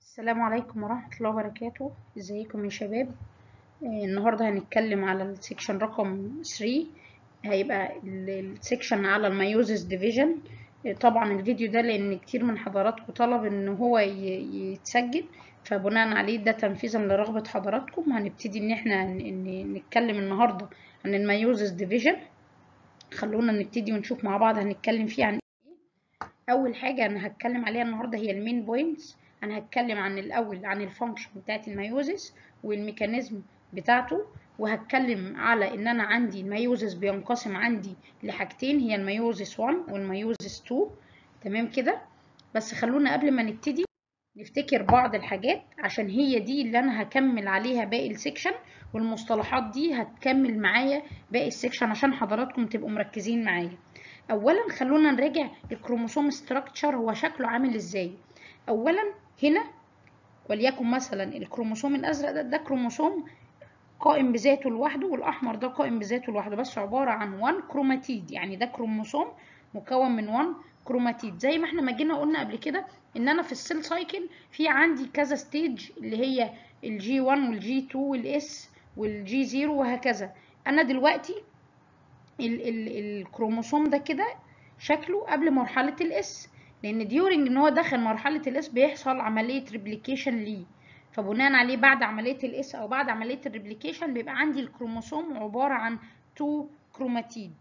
السلام عليكم ورحمة الله وبركاته ازيكم يا شباب آه، النهاردة هنتكلم على السكشن رقم 3 هيبقى ال- السكشن على الميوزس ديفيجن طبعا الفيديو ده لان كتير من حضراتكم طلب ان هو ي- يتسجل فبناء عليه ده تنفيذا لرغبة حضراتكم هنبتدي ان احنا ن- ن- نتكلم النهاردة عن الميوزس ديفيجن خلونا نبتدي ونشوف مع بعض هنتكلم فيه عن اول حاجه انا هتكلم عليها النهارده هي المين بوينتس انا هتكلم عن الاول عن الفانكشن بتاعت الميوزس والميكانيزم بتاعته وهتكلم على ان انا عندي الميوزس بينقسم عندي لحاجتين هي الميوزس 1 والميوزس 2 تمام كده بس خلونا قبل ما نبتدي نفتكر بعض الحاجات عشان هي دي اللي انا هكمل عليها باقي السكشن والمصطلحات دي هتكمل معايا باقي السكشن عشان حضراتكم تبقوا مركزين معايا اولا خلونا نراجع الكروموسوم ستراكشر هو شكله عامل ازاي اولا هنا وليكن مثلا الكروموسوم الازرق ده ده كروموسوم قائم بذاته لوحده والاحمر ده قائم بذاته لوحده بس عباره عن 1 كروماتيد يعني ده كروموسوم مكون من 1 كروماتيد زي ما احنا ما جينا قلنا قبل كده ان انا في السيل سايكل في عندي كذا ستيج اللي هي الجي 1 والجي 2 والاس والجي 0 وهكذا انا دلوقتي ال ال الكروموسوم ده كده شكله قبل مرحلة الاس لان ديورنج ان هو دخل مرحلة الاس بيحصل عملية ريبليكيشن ليه فبناء عليه بعد عملية الاس او بعد عملية الريبليكيشن بيبقى عندي الكروموسوم عبارة عن تو كروماتيد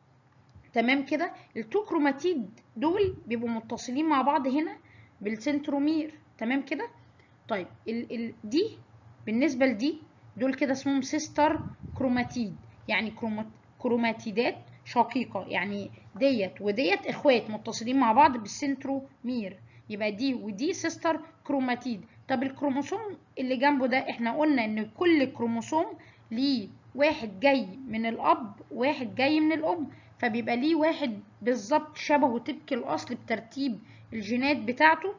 تمام كده التو كروماتيد دول بيبقوا متصلين مع بعض هنا بالسنترومير تمام كده طيب ال ال دي بالنسبة لدي دول كده اسمهم سيستر كروماتيد يعني كرومات كروماتيدات شقيقة يعني ديت وديت اخوات متصلين مع بعض بالسنترومير يبقى دي ودي سيستر كروماتيد طب الكروموسوم اللي جنبه ده احنا قلنا ان كل كروموسوم ليه واحد جاي من الاب واحد جاي من الام فبيبقى ليه واحد بالظبط شبهه طبق الاصل بترتيب الجينات بتاعته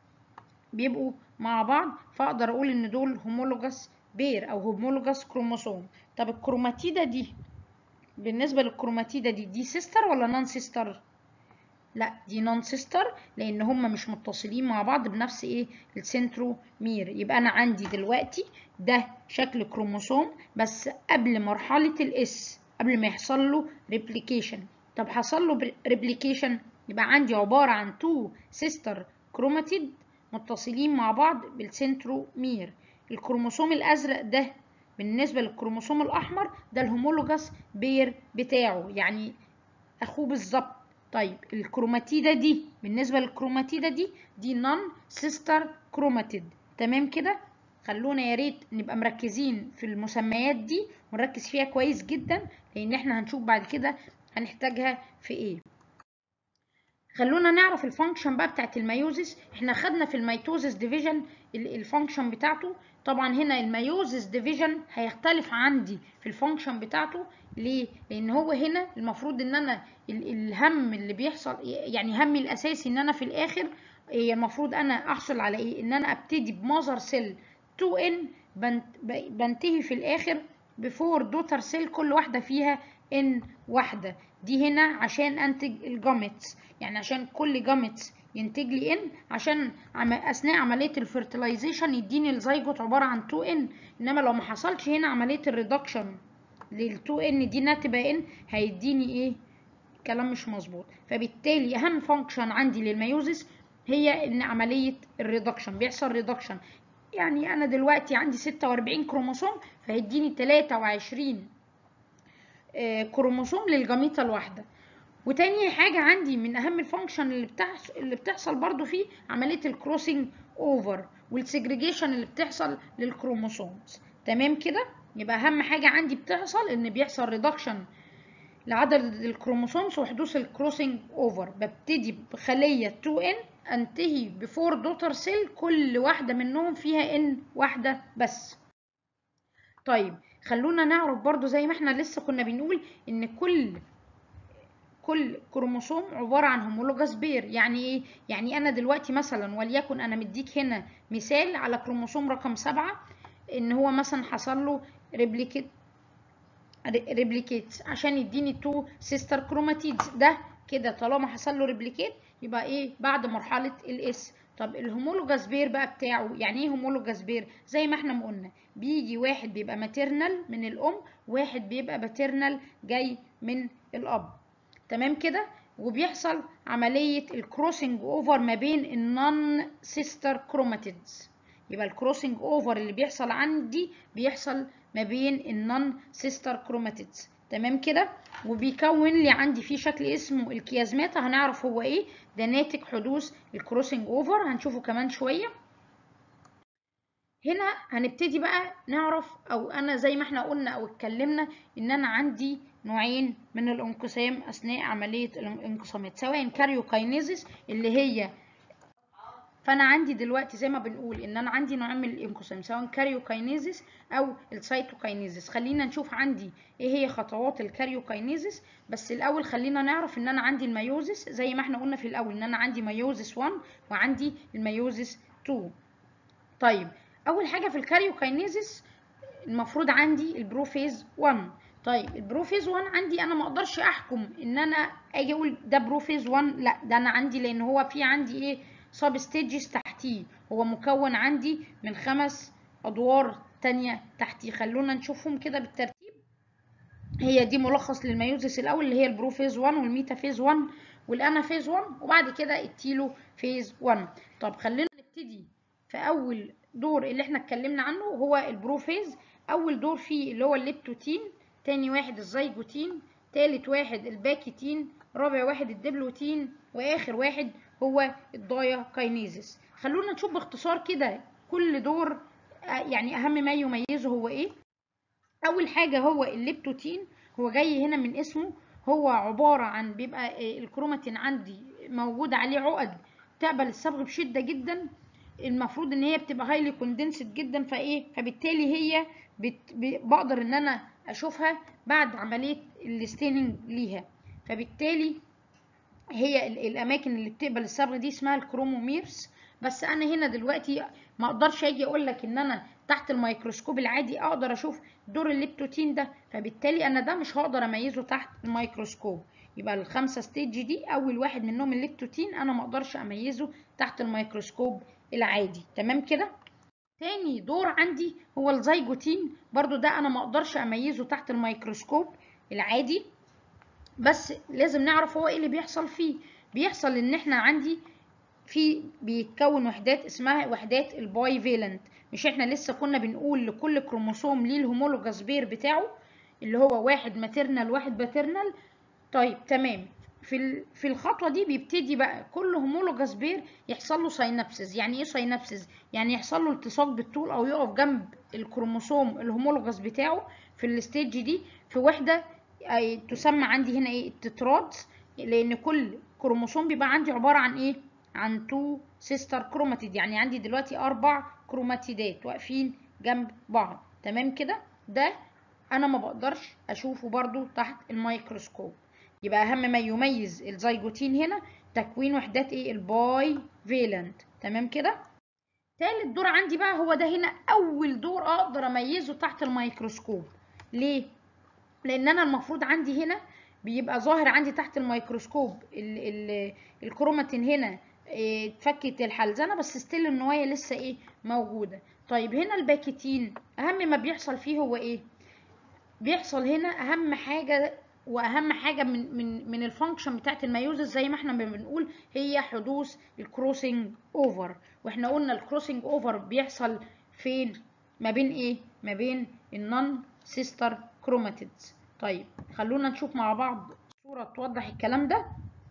بيبقوا مع بعض فاقدر اقول ان دول هومولوجاس بير او هومولوجاس كروموسوم طب الكروماتيدة دي بالنسبة للكروماتيدة دي دي سيستر ولا نون سيستر لا دي نون سيستر لان هما مش متصلين مع بعض بنفس ايه السنترومير يبقى انا عندي دلوقتي ده شكل كروموسوم بس قبل مرحلة الاس قبل ما يحصل له ريبليكيشن طب حصل له ريبليكيشن يبقى عندي عبارة عن تو سيستر كروماتيد متصلين مع بعض بالسنترومير الكروموسوم الازرق ده بالنسبة للكروموسوم الأحمر ده الهومولوجاس بير بتاعه يعني أخوه بالظبط طيب الكروماتيدة دي بالنسبة للكروماتيدة دي دي نون سيستر كروماتيد تمام كده خلونا يا ريت نبقى مركزين في المسميات دي ونركز فيها كويس جدا لأن احنا هنشوف بعد كده هنحتاجها في ايه خلونا نعرف الفانكشن بقى بتاعت الميوزس احنا خدنا في الميتوزس ديفيجن الفانكشن بتاعته طبعا هنا الميوزس ديفيجن هيختلف عندي في الفانكشن بتاعته ليه لان هو هنا المفروض ان انا الهم اللي بيحصل يعني همي الاساسي ان انا في الاخر هي المفروض انا احصل على ايه ان انا ابتدي بمذر سيل 2 ان بنتهي في الاخر بفور دوتر سيل كل واحده فيها ان واحده دي هنا عشان انتج الجامتس يعني عشان كل جامتس ينتج لي ان عشان اثناء عمليه الفيرتلايزيشن يديني الزيجوت عباره عن 2 ان انما لو ما حصلش هنا عمليه الريدكشن لل 2 ان دي انها تبقى ان هيديني ايه كلام مش مظبوط فبالتالي اهم فانكشن عندي للميوزس هي ان عمليه الريدكشن بيحصل ريدكشن يعني انا دلوقتي عندي 46 كروموسوم فهيديني 23 كروموسوم للجاميتا الواحده وتاني حاجة عندي من أهم الفانكشن اللي بتحصل اللي بتحصل برضو فيه عملية الكروسنج أوفر والسيجريجيشن اللي بتحصل للكروموسومز تمام كده يبقى أهم حاجة عندي بتحصل إن بيحصل ريدكشن لعدد الكروموسومز وحدوث الكروسنج أوفر ببتدي بخلية 2N أنتهي بفور دوتر سيل كل واحدة منهم فيها N واحدة بس طيب خلونا نعرف برضو زي ما احنا لسه كنا بنقول إن كل كل كروموسوم عبارة عن هومولوجاس بير يعني ايه؟ يعني انا دلوقتي مثلا وليكن انا مديك هنا مثال على كروموسوم رقم سبعة ان هو مثلا حصل له ريبليكيت ريبليكيت عشان يديني تو سيستر كروماتيدز ده كده طالما حصل له ريبليكيت يبقى ايه بعد مرحلة الاس طب الهومولوجاس بير بقى بتاعه يعني ايه هومولوجاس بير زي ما احنا ما قلنا بيجي واحد بيبقى ماتيرنال من الام واحد بيبقى باترنال جاي من الاب تمام كده وبيحصل عمليه الكروسنج اوفر ما بين النون سيستر كروماتيدز يبقى الكروسنج اوفر اللي بيحصل عندي بيحصل ما بين النون سيستر كروماتيدز تمام كده وبيكون لي عندي في شكل اسمه الكيازماتا هنعرف هو ايه ده ناتج حدوث الكروسنج اوفر هنشوفه كمان شويه هنا هنبتدي بقى نعرف او انا زي ما احنا قلنا او اتكلمنا ان انا عندي نوعين من الانقسام اثناء عمليه الانقسامات سواء كاريوكاينيزيس اللي هي فانا عندي دلوقتي زي ما بنقول ان انا عندي نوعين من الانقسام سواء كاريوكاينيزيس او السيتوكاينيزيس خلينا نشوف عندي ايه هي خطوات الكاريوكاينيزيس بس الاول خلينا نعرف ان انا عندي الميوزيس زي ما احنا قلنا في الاول ان انا عندي ميوزيس 1 وعندي الميوزيس 2 طيب اول حاجه في الكاريوكاينيزيس المفروض عندي البروفيز 1 طيب البروفيز 1 عندي انا ما اقدرش احكم ان انا اجي اقول ده بروفيز 1 لا ده انا عندي لان هو في عندي ايه سب ستيجز تحتيه هو مكون عندي من خمس ادوار تانية تحتيه خلونا نشوفهم كده بالترتيب هي دي ملخص للميوزيس الاول اللي هي البروفيز 1 والميتافيز 1 والانافيز 1 وبعد كده التيلو فيز 1 طب خلينا نبتدي في اول دور اللي احنا اتكلمنا عنه هو البروفيز اول دور فيه اللي هو الليبتوتين تاني واحد الزيجوتين تالت واحد الباكيتين رابع واحد الدبلوتين واخر واحد هو الدايا كاينيزيس خلونا نشوف باختصار كده كل دور يعني اهم ما يميزه هو ايه اول حاجه هو الليبتوتين هو جاي هنا من اسمه هو عباره عن بيبقى الكروماتين عندي موجود عليه عقد تقبل الصبغ بشده جدا المفروض ان هي بتبقى هايلي كوندنسد جدا فايه فبالتالي هي بت... بقدر ان انا اشوفها بعد عمليه الستيننج ليها فبالتالي هي الاماكن اللي بتقبل الصبغ دي اسمها الكروموميرز بس انا هنا دلوقتي ما اقدرش اجي اقول لك ان انا تحت الميكروسكوب العادي اقدر اشوف دور الليبتوتين ده فبالتالي انا ده مش هقدر اميزه تحت الميكروسكوب يبقى الخمسه ستيج دي اول واحد منهم الليبتوتين انا ما اقدرش اميزه تحت الميكروسكوب العادي تمام كده تاني دور عندي هو الزيجوتين برضو ده انا ما اقدرش اميزه تحت الميكروسكوب العادي بس لازم نعرف هو ايه اللي بيحصل فيه بيحصل ان احنا عندي في بيتكون وحدات اسمها وحدات الباي فيلنت مش احنا لسه كنا بنقول لكل كروموسوم ليه الهومولوجاس بير بتاعه اللي هو واحد ماتيرنال واحد باترنال طيب تمام في في الخطوه دي بيبتدي بقى كل هومولوجاس بير يحصل له ساينابسز يعني ايه ساينابسز يعني يحصل له التصاق بالطول او يقف جنب الكروموسوم الهومولوجاس بتاعه في الستيج دي في وحده تسمى عندي هنا ايه التتراد لان كل كروموسوم بيبقى عندي عباره عن ايه عن تو سيستر كروماتيد يعني عندي دلوقتي اربع كروماتيدات واقفين جنب بعض تمام كده ده انا ما بقدرش اشوفه برضو تحت الميكروسكوب يبقى اهم ما يميز الزيجوتين هنا تكوين وحدات ايه الباي فيلنت تمام كده تالت دور عندي بقى هو ده هنا اول دور اقدر اميزه تحت الميكروسكوب ليه لان انا المفروض عندي هنا بيبقى ظاهر عندي تحت الميكروسكوب ال ال الكروماتين هنا اتفكت الحلزنه بس ستيل النوايا لسه ايه موجوده طيب هنا الباكيتين اهم ما بيحصل فيه هو ايه بيحصل هنا اهم حاجه واهم حاجه من من من الفانكشن بتاعت الميوزس زي ما احنا بنقول هي حدوث الكروسنج اوفر واحنا قلنا الكروسنج اوفر بيحصل فين ما بين ايه ما بين النون سيستر كروماتيدز طيب خلونا نشوف مع بعض صوره توضح الكلام ده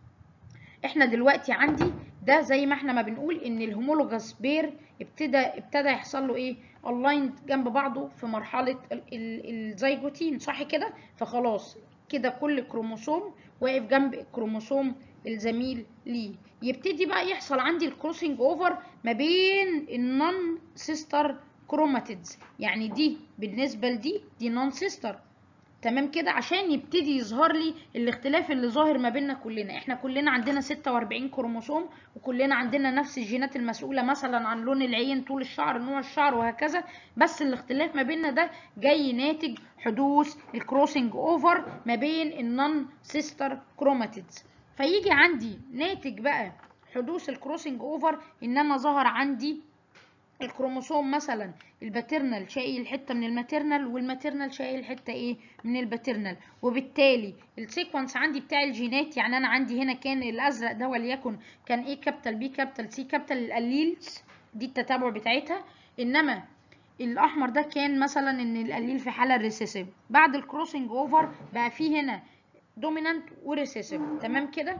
احنا دلوقتي عندي ده زي ما احنا ما بنقول ان الهومولوجاس بير ابتدى ابتدى يحصل له ايه الايند جنب بعضه في مرحله الزيجوتين صح كده فخلاص كده كل كروموسوم واقف جنب الكروموسوم الزميل ليه يبتدي بقى يحصل عندي الكروسنج اوفر ما بين النون سيستر كروماتيدز يعني دي بالنسبه لدي دي نون سيستر تمام كده عشان يبتدي يظهر لي الاختلاف اللي ظاهر ما بيننا كلنا احنا كلنا عندنا 46 كروموسوم وكلنا عندنا نفس الجينات المسؤوله مثلا عن لون العين طول الشعر نوع الشعر وهكذا بس الاختلاف ما بيننا ده جاي ناتج حدوث الكروسنج اوفر ما بين النون سيستر كروماتيدز فيجي عندي ناتج بقى حدوث الكروسنج اوفر ان انا ظهر عندي الكروموسوم مثلا الباترنال شايل حته من الماترنال والماترنال شايل حته ايه من الباترنال وبالتالي السيكونس عندي بتاع الجينات يعني انا عندي هنا كان الازرق ده وليكن كان ايه كابيتال بي كابيتال سي كابيتال الاليلز دي التتابع بتاعتها انما الاحمر ده كان مثلا ان الاليل في حاله ريسيسيف بعد الكروسنج اوفر بقى فيه هنا دومينانت وريسيسيف تمام كده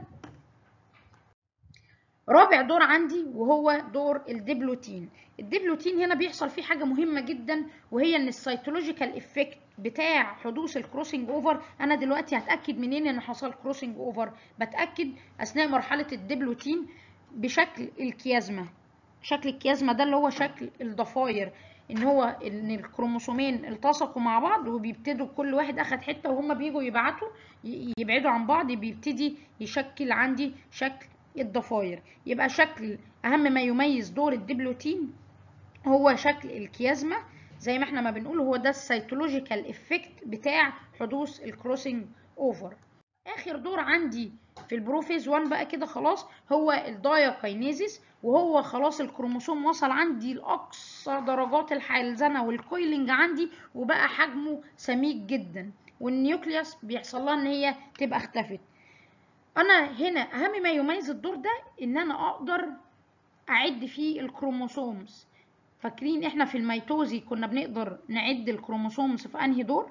رابع دور عندي وهو دور الديبلوتين الديبلوتين هنا بيحصل فيه حاجه مهمه جدا وهي ان السيتولوجيكال افكت بتاع حدوث الكروسنج اوفر انا دلوقتي هتاكد منين ان حصل كروسنج اوفر بتاكد اثناء مرحله الديبلوتين بشكل الكيازما شكل الكيازما ده اللي هو شكل الضفاير ان هو ان الكروموسومين التصقوا مع بعض وبيبتدوا كل واحد اخد حته وهم بيجوا يبعتوا يبعدوا عن بعض بيبتدي يشكل عندي شكل الضفاير يبقى شكل اهم ما يميز دور الدبلوتين هو شكل الكيازما زي ما احنا ما بنقول هو ده السيتولوجيكال افكت بتاع حدوث الكروسنج اوفر اخر دور عندي في البروفيز 1 بقى كده خلاص هو الداياكاينيزيس وهو خلاص الكروموسوم وصل عندي لاقصى درجات الحلزنه والكويلنج عندي وبقى حجمه سميك جدا والنيوكليوس بيحصل لها ان هي تبقى اختفت انا هنا اهم ما يميز الدور ده ان انا اقدر اعد فيه الكروموسومز فاكرين احنا في الميتوزي كنا بنقدر نعد الكروموسومز في انهي دور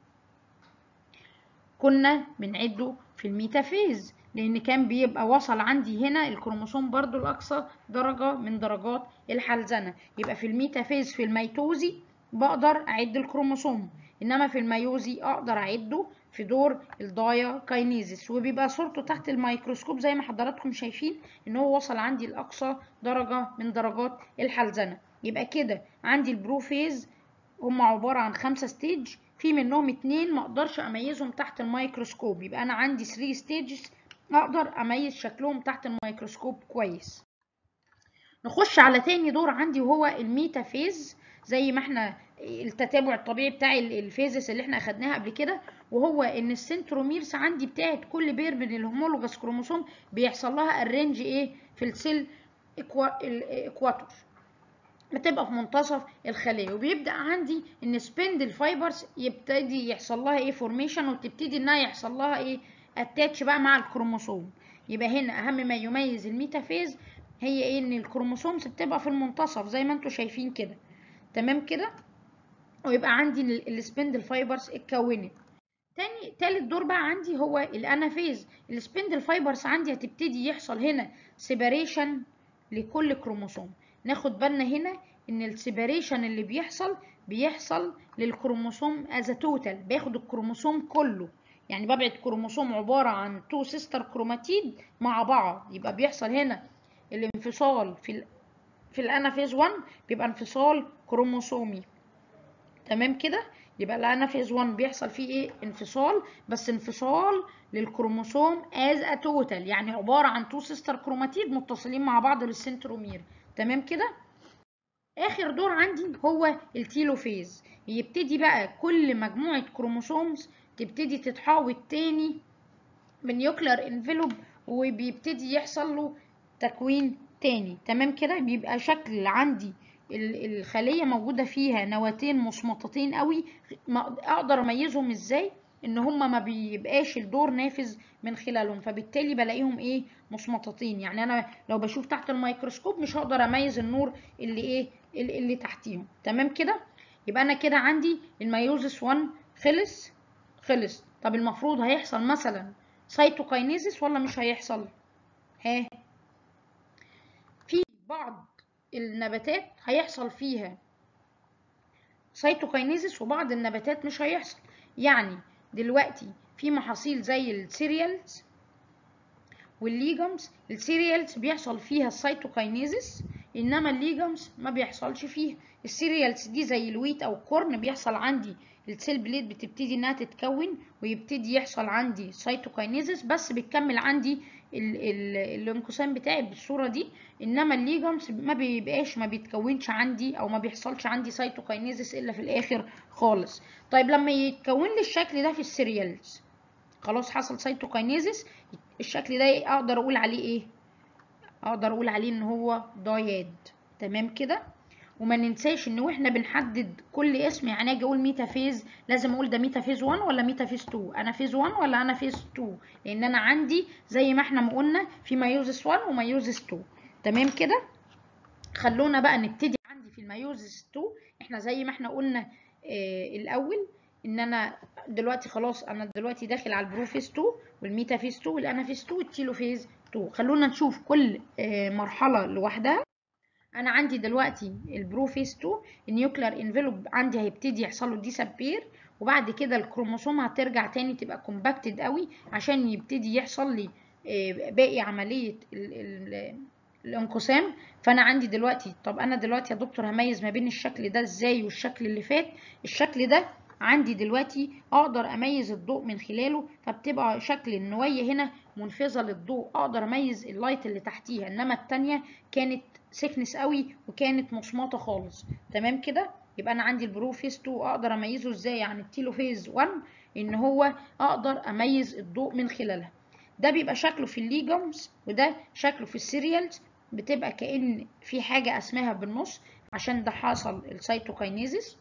كنا بنعده في الميتافيز لان كان بيبقى وصل عندي هنا الكروموسوم برضو لاقصى درجة من درجات الحلزنة يبقى في الميتافيز في الميتوزي بقدر اعد الكروموسوم انما في الميوزي اقدر اعده في دور الدايا كاينيزيس وبيبقى صورته تحت الميكروسكوب زي ما حضراتكم شايفين ان هو وصل عندي لاقصى درجة من درجات الحلزنة يبقى كده عندي البروفيز هم عبارة عن خمسة ستيج في منهم اتنين ما اقدرش اميزهم تحت الميكروسكوب يبقى انا عندي 3 ستيجز اقدر اميز شكلهم تحت الميكروسكوب كويس نخش على تاني دور عندي وهو الميتافيز زي ما احنا التتابع الطبيعي بتاع الفيزس اللي احنا اخدناها قبل كده وهو ان السنتروميرس عندي بتاعت كل بير من الهومولوجاس كروموسوم بيحصل لها الرينج ايه في السيل الاكواتور بتبقى في منتصف الخليه وبيبدا عندي ان سبندل فايبرز يبتدي يحصل لها ايه فورميشن وتبتدي انها يحصل لها ايه اتاتش بقى مع الكروموسوم يبقى هنا اهم ما يميز الميتافيز هي ايه ان الكروموسومز بتبقى في المنتصف زي ما انتم شايفين كده تمام كده ويبقى عندي السبندل فايبرز اتكونت تاني تالت دور بقى عندي هو الانافيز السبندل فايبرز عندي هتبتدي يحصل هنا سيباريشن لكل كروموسوم ناخد بالنا هنا ان السيباريشن اللي بيحصل بيحصل للكروموسوم از توتال باخد الكروموسوم كله يعني ببعد كروموسوم عبارة عن تو سيستر كروماتيد مع بعض يبقى بيحصل هنا الانفصال في ال في الانافيز 1 بيبقى انفصال كروموسومي تمام كده يبقى الانافيز 1 بيحصل فيه ايه انفصال بس انفصال للكروموسوم از ا توتال يعني عباره عن تو سيستر كروماتيد متصلين مع بعض للسنترومير تمام كده اخر دور عندي هو التيلوفيز يبتدي بقى كل مجموعه كروموسومز تبتدي تتحاوط تاني من نيوكلير انفلوب وبيبتدي يحصل له تكوين تاني تمام كده بيبقى شكل عندي الخليه موجوده فيها نواتين مصمطتين قوي اقدر اميزهم ازاي ان هما ما بيبقاش الدور نافذ من خلالهم فبالتالي بلاقيهم ايه مصمطتين يعني انا لو بشوف تحت الميكروسكوب مش هقدر اميز النور اللي ايه اللي, اللي تحتيهم تمام كده يبقى انا كده عندي الميوزس 1 خلص خلص طب المفروض هيحصل مثلا سيتوكاينيزيس ولا مش هيحصل ها في بعض النباتات هيحصل فيها سيتوكاينيزيس وبعض النباتات مش هيحصل يعني دلوقتي في محاصيل زي السيريالز والليجمز السيريالز بيحصل فيها السيتوكاينيزيس انما الليجمز ما بيحصلش فيها السيريالز دي زي الويت او الكورن بيحصل عندي السيل بليد بتبتدي انها تتكون ويبتدي يحصل عندي سيتوكاينيزيس بس بتكمل عندي الانقسام بتاعي بالصوره دي انما الليجمز ما بيبقاش ما بيتكونش عندي او ما بيحصلش عندي سيتوكاينيزيس الا في الاخر خالص طيب لما يتكون لي الشكل ده في السيريالز خلاص حصل سيتوكاينيزيس الشكل ده اقدر اقول عليه ايه اقدر اقول عليه ان هو داياد تمام كده وما ننساش ان واحنا بنحدد كل اسم يعني اجي اقول ميتافيز لازم اقول ده ميتافيز 1 ولا ميتافيز 2 انا فيز 1 ولا انا فيز 2 لان انا عندي زي ما احنا ما قلنا في مايوزس 1 ومايوزس 2 تمام كده خلونا بقى نبتدي عندي في المايوزس 2 احنا زي ما احنا قلنا آه الاول ان انا دلوقتي خلاص انا دلوقتي داخل على البروفيز 2 والميتافيز 2 والانافيز 2 والتيلوفيز 2 خلونا نشوف كل آه مرحله لوحدها انا عندي دلوقتي البروفيز 2 النيوكلير انفلوب عندي هيبتدي يحصل له ديسابير وبعد كده الكروموسوم هترجع تاني تبقى كومباكتد قوي عشان يبتدي يحصل لي باقي عمليه ال ال الانقسام فانا عندي دلوقتي طب انا دلوقتي يا دكتور هميز ما بين الشكل ده ازاي والشكل اللي فات الشكل ده عندي دلوقتي اقدر اميز الضوء من خلاله فبتبقى شكل النوية هنا منفذة للضوء اقدر اميز اللايت اللي تحتيها انما التانية كانت سكنس قوي وكانت مصمطة خالص تمام كده يبقى انا عندي البروفيز 2 اقدر اميزه ازاي عن التيلوفيز 1 ان هو اقدر اميز الضوء من خلالها ده بيبقى شكله في الليجمز وده شكله في السيريالز بتبقى كأن في حاجة اسمها بالنص عشان ده حصل السيتوكاينيزيس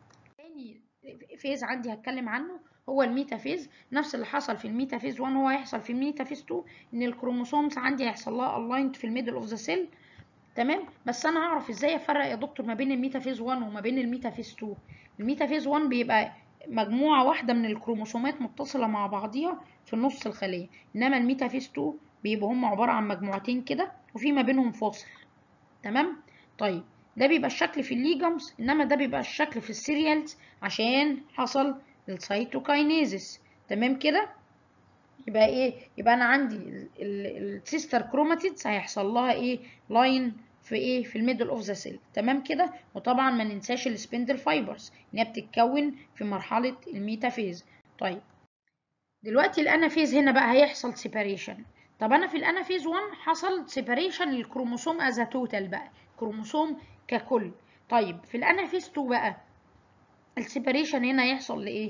تاني فيز عندي هتكلم عنه هو الميتافيز نفس اللي حصل في الميتافيز 1 هو هيحصل في الميتافيز 2 ان الكروموسومز عندي هيحصل لها الايند في الميدل اوف ذا سيل تمام بس انا هعرف ازاي افرق يا دكتور ما بين الميتافيز 1 وما بين الميتافيز 2 الميتافيز 1 بيبقى مجموعه واحده من الكروموسومات متصله مع بعضيها في نص الخليه انما الميتافيز 2 بيبقوا هم عباره عن مجموعتين كده وفي ما بينهم فاصل تمام طيب ده بيبقى الشكل في الليجمز انما ده بيبقى الشكل في السيريالز عشان حصل السيتوكاينيزيس تمام كده يبقى ايه يبقى انا عندي السيستر كروماتيدز هيحصل لها ايه لاين في ايه في الميدل اوف ذا سيل تمام كده وطبعا ما ننساش السبندل فايبرز ان هي بتتكون في مرحله الميتافيز طيب دلوقتي الانافيز هنا بقى هيحصل سيباريشن طب انا في الانافيز 1 حصل سيباريشن للكروموسوم از توتال بقى كروموسوم ككل طيب في الانافيز 2 بقى السيباريشن هنا هيحصل لايه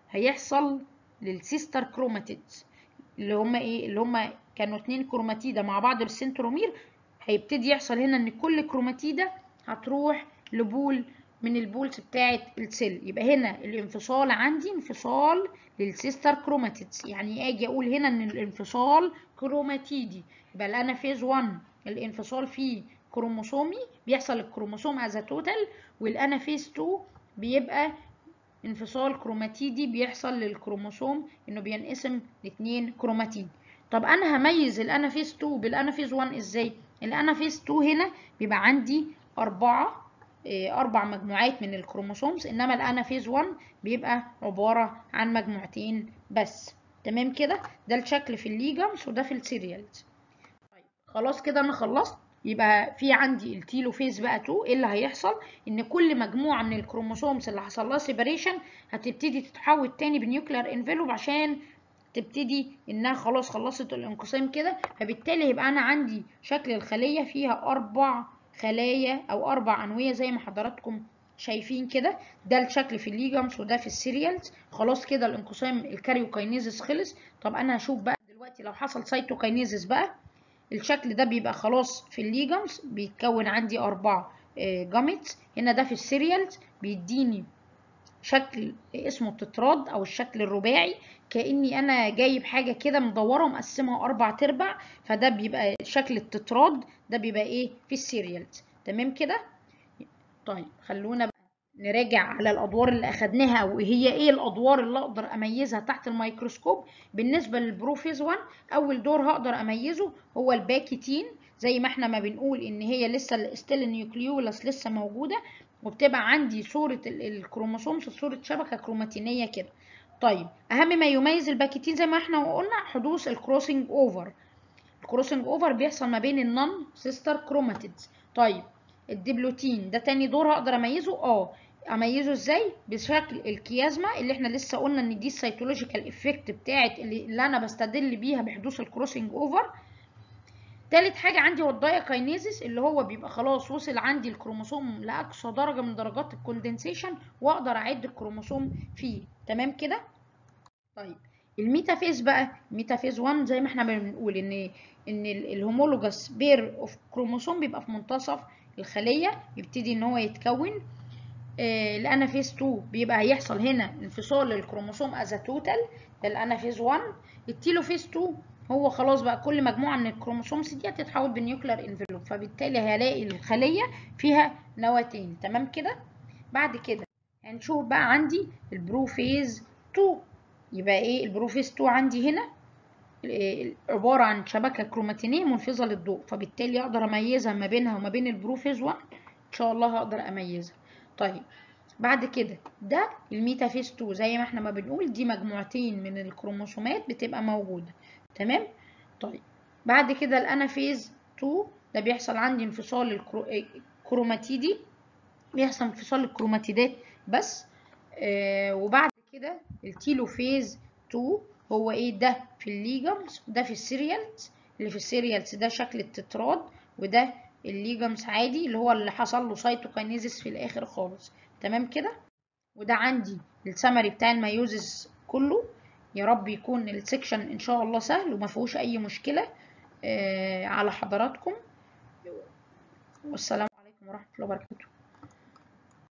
هيحصل للسيستر كروماتيدز اللي هما ايه اللي هما كانوا اتنين كروماتيدا مع بعض بالسنترومير هيبتدي يحصل هنا ان كل كروماتيدا هتروح لبول من البولز بتاعه السيل يبقى هنا الانفصال عندي انفصال للسيستر كروماتيدز يعني اجي اقول هنا ان الانفصال كروماتيدي يبقى الانافيز 1 الانفصال فيه كروموسومي بيحصل الكروموسوم از توتال والانافيز 2 بيبقى انفصال كروماتيدي بيحصل للكروموسوم انه بينقسم لاتنين كروماتيد طب انا هميز الانافيز 2 بالانافيز 1 ازاي الانافيز 2 هنا بيبقى عندي أربعة أربع مجموعات من الكروموسومز إنما الأنافيز 1 بيبقى عبارة عن مجموعتين بس تمام كده ده الشكل في الليجمز وده في السيريالز طيب خلاص كده أنا خلصت يبقى في عندي التيلوفيز بقى 2 ايه اللي هيحصل ان كل مجموعه من الكروموسومز اللي حصل لها سيبريشن هتبتدي تتحول تاني بنيوكلير انفلوب عشان تبتدي انها خلاص خلصت الانقسام كده فبالتالي هيبقى انا عندي شكل الخليه فيها اربع خلايا او اربع انويه زي ما حضراتكم شايفين كده ده الشكل في الليجمز وده في السيريالز خلاص كده الانقسام الكاريوكاينيزس خلص طب انا هشوف بقى دلوقتي لو حصل سيتوكاينيزس بقى الشكل ده بيبقى خلاص في الليجمز بيتكون عندي أربع جاميتس هنا ده في السيريالز بيديني شكل اسمه التتراد أو الشكل الرباعي كأني أنا جايب حاجة كده مدورة ومقسمها أربع تربع فده بيبقى شكل التتراد ده بيبقى إيه في السيريالز تمام كده طيب خلونا بقى نراجع على الادوار اللي اخدناها وهي ايه الادوار اللي اقدر اميزها تحت الميكروسكوب بالنسبه للبروفيز 1 اول دور هقدر اميزه هو الباكيتين زي ما احنا ما بنقول ان هي لسه الاستيل نيوكليولاس لسه موجوده وبتبقى عندي صوره الكروموسومز صوره شبكه كروماتينيه كده طيب اهم ما يميز الباكيتين زي ما احنا قلنا حدوث الكروسنج اوفر الكروسنج اوفر بيحصل ما بين النون سيستر كروماتيدز طيب الدبلوتين ده تاني دور هقدر اميزه اه اميزه ازاي بشكل الكيازما اللي احنا لسه قلنا ان دي السيتولوجيكال افكت بتاعت اللي, اللي انا بستدل بيها بحدوث الكروسنج اوفر تالت حاجة عندي هو الدايكاينيزيس اللي هو بيبقى خلاص وصل عندي الكروموسوم لأقصى درجة من درجات الكوندنسيشن وأقدر أعد الكروموسوم فيه تمام كده؟ طيب الميتافيز بقى الميتافيز 1 زي ما احنا بنقول ان ان الهومولوجاس بير اوف كروموسوم بيبقى في منتصف الخليه يبتدي ان هو يتكون آه الانافيز 2 بيبقى هيحصل هنا انفصال الكروموسوم از توتال ده الانافيز 1 التيلوفيز 2 هو خلاص بقى كل مجموعه من الكروموسومز دي هتتحول بالنيوكلير انفلوب فبالتالي هلاقي الخليه فيها نواتين تمام كده بعد كده هنشوف بقى عندي البروفيز 2 يبقى ايه البروفيز 2 عندي هنا عبارة عن شبكة كروماتينية منفذة للضوء فبالتالي أقدر أميزها ما بينها وما بين البروفيز 1 إن شاء الله هقدر أميزها طيب بعد كده ده الميتافيز 2 زي ما احنا ما بنقول دي مجموعتين من الكروموسومات بتبقى موجودة تمام طيب بعد كده الانافيز 2 ده بيحصل عندي انفصال الكروماتيدي بيحصل انفصال الكروماتيدات بس آه وبعد كده التيلوفيز 2 هو ايه ده في الليجمز وده في السيريالز اللي في السيريالز ده شكل التتراد وده الليجمز عادي اللي هو اللي حصل له سايتوكاينيزيس في الاخر خالص تمام كده وده عندي السمري بتاع الميوزس كله يا رب يكون السكشن ان شاء الله سهل وما فيهوش اي مشكله آه على حضراتكم والسلام عليكم ورحمه الله وبركاته